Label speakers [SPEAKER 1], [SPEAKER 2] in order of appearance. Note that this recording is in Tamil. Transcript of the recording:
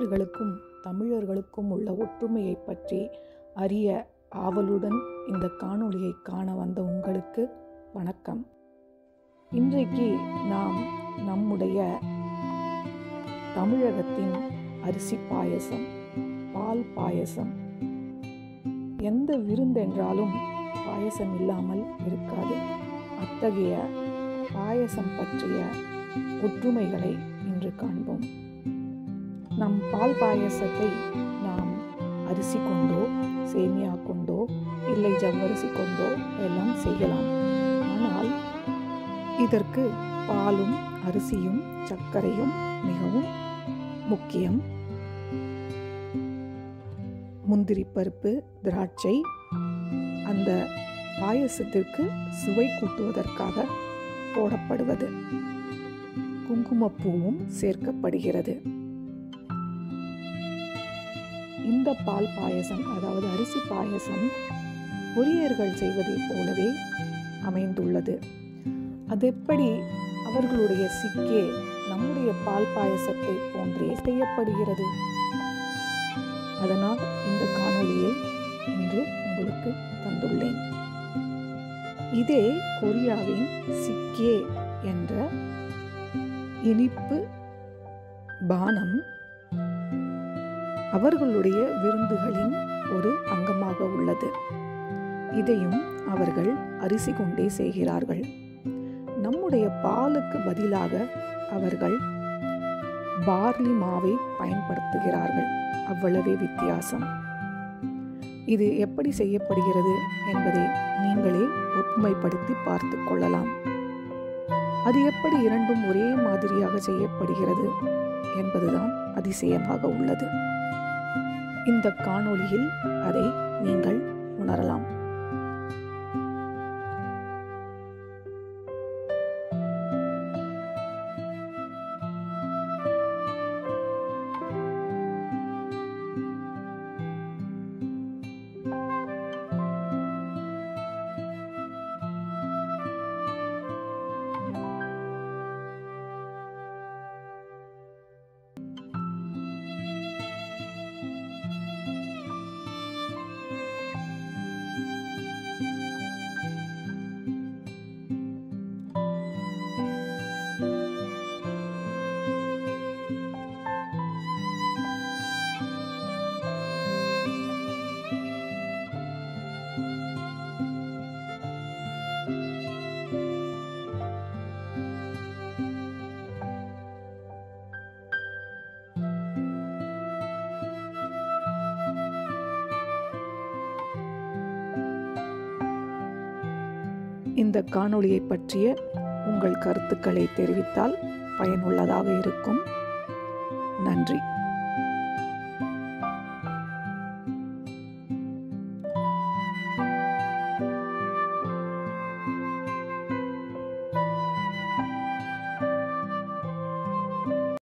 [SPEAKER 1] கொரியர்களுக்கும் தமிழர்களுக்கும் உள்ள ஒற்றுமையை பற்றி அறிய ஆவலுடன் இந்த காணொளியை காண வந்த உங்களுக்கு வணக்கம் இன்றைக்கு நாம் நம்முடைய தமிழகத்தின் அரிசி பாயசம் பால் பாயசம் எந்த விருந்தென்றாலும் பாயசம் இல்லாமல் இருக்காது அத்தகைய பாயசம் பற்றிய ஒற்றுமைகளை இன்று காண்போம் நம் பால் பாயசத்தை நாம் அரிசி கொண்டோ சேமியா கொண்டோ இல்லை ஜவ்வரிசி கொண்டோ எல்லாம் செய்யலாம் ஆனால் இதற்கு பாலும் அரிசியும் சர்க்கரையும் மிகவும் முக்கியம் முந்திரி பருப்பு திராட்சை அந்த பாயசத்திற்கு சுவை கூட்டுவதற்காக போடப்படுவது குங்குமப்பூவும் சேர்க்கப்படுகிறது இந்த பால் பாயசம் அதாவது அரிசி பாயசம் கொரியர்கள் செய்வதைப் போலவே அமைந்துள்ளது அதெப்படி அவர்களுடைய சிக்கே நம்முடைய பால் பாயசத்தை போன்றே செய்யப்படுகிறது அதனால் இந்த காணொளியை இன்று உங்களுக்கு தந்துள்ளேன் இதே கொரியாவின் சிக்கே என்ற இனிப்பு பானம் அவர்களுடைய விருந்துகளின் ஒரு அங்கமாக உள்ளது இதையும் அவர்கள் அரிசி கொண்டே செய்கிறார்கள் நம்முடைய பாலுக்கு பதிலாக அவர்கள் பார்லி மாவை பயன்படுத்துகிறார்கள் அவ்வளவே வித்தியாசம் இது எப்படி செய்யப்படுகிறது என்பதை நீங்களே ஒப்புமைப்படுத்தி பார்த்து கொள்ளலாம் அது எப்படி இரண்டும் ஒரே மாதிரியாக செய்யப்படுகிறது என்பதுதான் அதிசயமாக உள்ளது இந்த காணொளியில் அதை நீங்கள் உணரலாம் இந்த காணொளியை பற்றிய உங்கள் கருத்துக்களை தெரிவித்தால் பயனுள்ளதாக இருக்கும் நன்றி